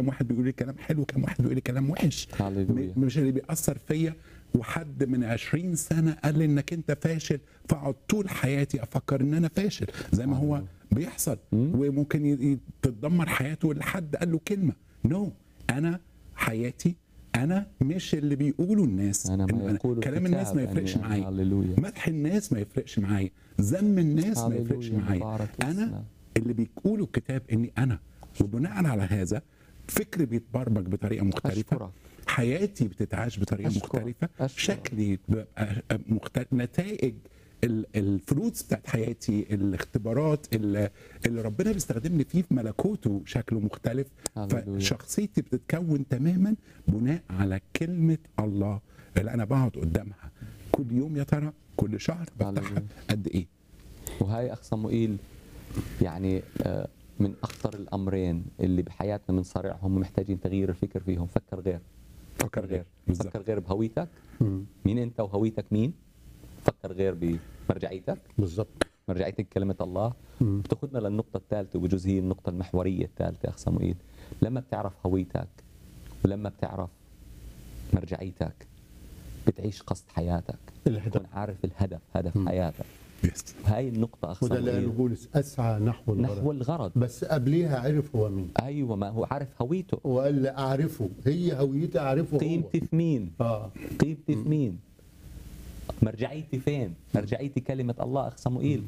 كم واحد بيقول لي كلام حلو كم واحد بيقول لي كلام وحش هللويا م- مش اللي بيأثر فيا وحد من 20 سنة قال لي انك انت فاشل فاقعد طول حياتي افكر ان انا فاشل زي ما هو بيحصل وممكن ي- ي- تتدمر حياته لحد قال له كلمة نو no. انا حياتي انا مش اللي بيقولوا الناس أنا ما إن يقوله كلام الناس ما الكتاب يفرقش أني- معايا هللويا. مدح الناس ما يفرقش معايا ذم الناس ما يفرقش هللويا، معايا مبارك انا اسمك. اللي بيقولوا الكتاب اني انا وبناء على هذا فكري بيتبرمج بطريقه مختلفه أشكرك. حياتي بتتعاش بطريقه أشكرك. مختلفه أشكرك. شكلي بيبقى مختلف نتائج ال- الفروتس بتاعت حياتي الاختبارات اللي, اللي ربنا بيستخدمني فيه في ملكوته شكله مختلف هللويا. فشخصيتي بتتكون تماما بناء على كلمه الله اللي انا بقعد قدامها كل يوم يا ترى كل شهر بفتحها هللويا. قد ايه وهاي اخ صموئيل يعني آه، من اخطر الامرين اللي بحياتنا بنصارعهم ومحتاجين تغيير الفكر فيهم فكر غير فكر غير بالظبط. فكر غير بهويتك مم. مين انت وهويتك مين فكر غير بمرجعيتك بالظبط مرجعيتك كلمة الله مم. بتاخذنا للنقطة الثالثة وبجوز هي النقطة المحورية الثالثة يا أخ صموئيل لما بتعرف هويتك ولما بتعرف مرجعيتك بتعيش قصد حياتك الهدف تكون عارف الهدف هدف مم. حياتك يس هاي النقطة أخ وده اللي قاله صموئيل بولس اسعى نحو الغرض نحو الغرض بس قبليها عرف هو مين ايوه ما هو عارف هويته وقال لي اعرفه هي هويتي اعرفه هو قيمتي في مين اه قيمتي في مين مرجعيتي فين مرجعيتي كلمة الله أخ صموئيل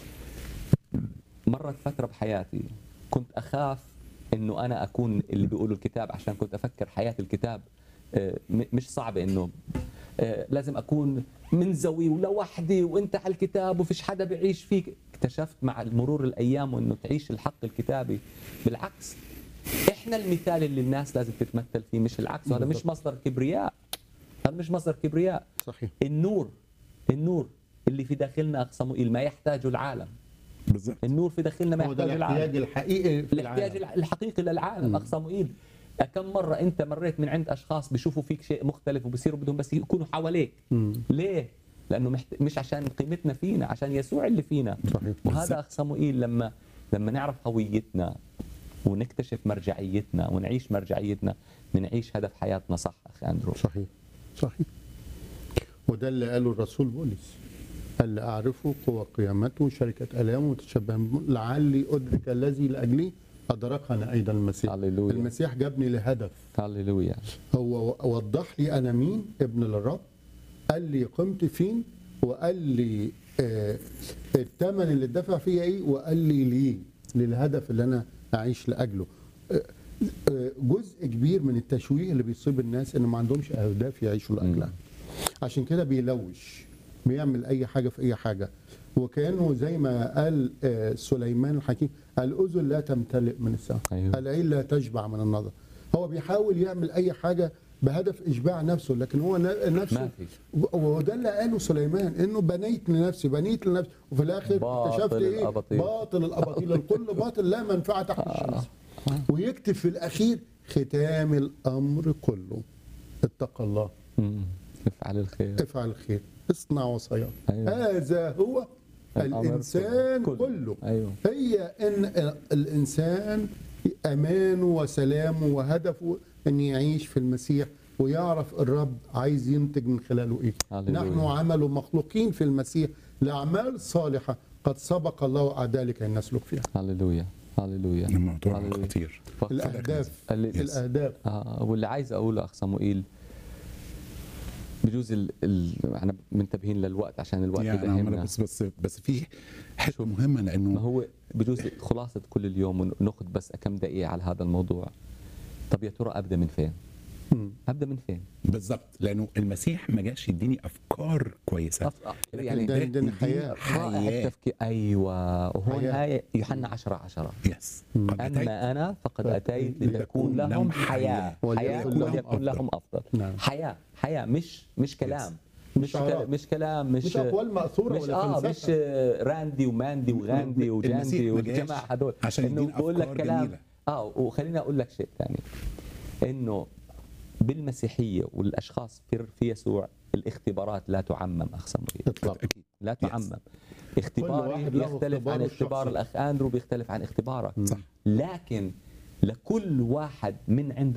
مرت فترة بحياتي كنت أخاف إنه أنا أكون اللي بيقولوا الكتاب عشان كنت أفكر حياة الكتاب آه، م- مش صعبة إنه آه، لازم أكون منزوي ولوحدي وأنت على الكتاب وفيش حدا بيعيش فيك اكتشفت مع مرور الأيام وإنه تعيش الحق الكتابي بالعكس إحنا المثال اللي الناس لازم تتمثل فيه مش العكس وهذا مش بالضبط. مصدر كبرياء هذا مش مصدر كبرياء صحيح النور النور اللي في داخلنا اخ صموئيل ما يحتاجه العالم بالظبط النور في داخلنا ما هو ده يحتاجه الاحتياج العالم الحقيقي في الاحتياج العالم الحقيقي للعالم اخ صموئيل كم مرة أنت مريت من عند أشخاص بيشوفوا فيك شيء مختلف وبصيروا بدهم بس يكونوا حواليك مم. ليه؟ لأنه محت... مش عشان قيمتنا فينا عشان يسوع اللي فينا صحيح وهذا أخ صموئيل لما لما نعرف هويتنا ونكتشف مرجعيتنا ونعيش مرجعيتنا بنعيش هدف حياتنا صح أخي أندرو صحيح صحيح وده اللي قاله الرسول بولس قال لي أعرفه قوة قيامته شركة ألامه وتشبه به، لعلي أدرك الذي لأجلي أدركنا أيضا المسيح هللويا. المسيح جابني لهدف هللويا هو وضح لي أنا مين ابن للرب قال لي قيمتي فين وقال لي آه الثمن اللي اتدفع فيا ايه وقال لي ليه للهدف اللي انا اعيش لاجله آه، آه، جزء كبير من التشويه اللي بيصيب الناس ان ما عندهمش اهداف يعيشوا لاجلها عشان كده بيلوش بيعمل اي حاجه في اي حاجه وكانه زي ما قال آه، سليمان الحكيم الاذن لا تمتلئ من السمع أيوه. العين لا تشبع من النظر هو بيحاول يعمل اي حاجه بهدف اشباع نفسه لكن هو ن- ما نفسه في وده اللي قاله سليمان انه بنيت لنفسي بنيت لنفسي وفي الاخر باطل اكتشفت ايه الأباطيل. باطل الاباطيل الكل باطل لا منفعه تحت الشمس ويكتب في الاخير ختام الامر كله اتق الله مم. افعل الخير افعل الخير اصنع وصاياه أيوة. هذا هو الأمر الانسان كله. كله ايوه هي ان الانسان امانه وسلامه وهدفه ان يعيش في المسيح ويعرف الرب عايز ينتج من خلاله ايه هللويا. نحن عمل مخلوقين في المسيح لاعمال صالحه قد سبق الله اعداء لكي نسلك فيها هللويا هللويا الموضوع هللويا. خطير ف- الاهداف اللي- الاهداف آه واللي عايز اقوله اخ صموئيل بجوز ال... ال... احنا منتبهين للوقت عشان الوقت يعني أنا عمال يدهمنا بس بس بس في حته مهمه ما لانه هو بجوز خلاصة كل اليوم وناخذ بس كم دقيقة على هذا الموضوع طب يا ترى ابدا من فين؟ مم. ابدا من فين؟ بالظبط لانه المسيح ما جاش يديني افكار كويسه أف- لكن يعني ده- ده يديني حياة. رائع حياه التفكير ايوه وهون حياة. هاي يوحنا 10 10 يس قد أتيت اما انا فقد اتيت لتكون لتكون لهم لهم حياه حياة. حياه وليكن لهم وليكن لهم افضل نعم. حياه حياه مش مش كلام مش شعارات. ك- مش كلام مش مش اقوال ماثوره مش ولا اه فلسفه مش آه، راندي وماندي وغاندي وجاندي المسيح ما جاش والجماعه هدول عشان انه يدينا بقول لك أفكار كلام جميلة. اه وخليني اقول لك شيء ثاني انه بالمسيحيه والاشخاص في في يسوع الاختبارات لا تعمم اخ صموئيل اطلاقا اكيد لا Yes. تعمم اختباري واحد له بيختلف عن اختباره اختبار الشخصي. الاخ اندرو بيختلف عن اختبارك صح لكن لكل واحد من عند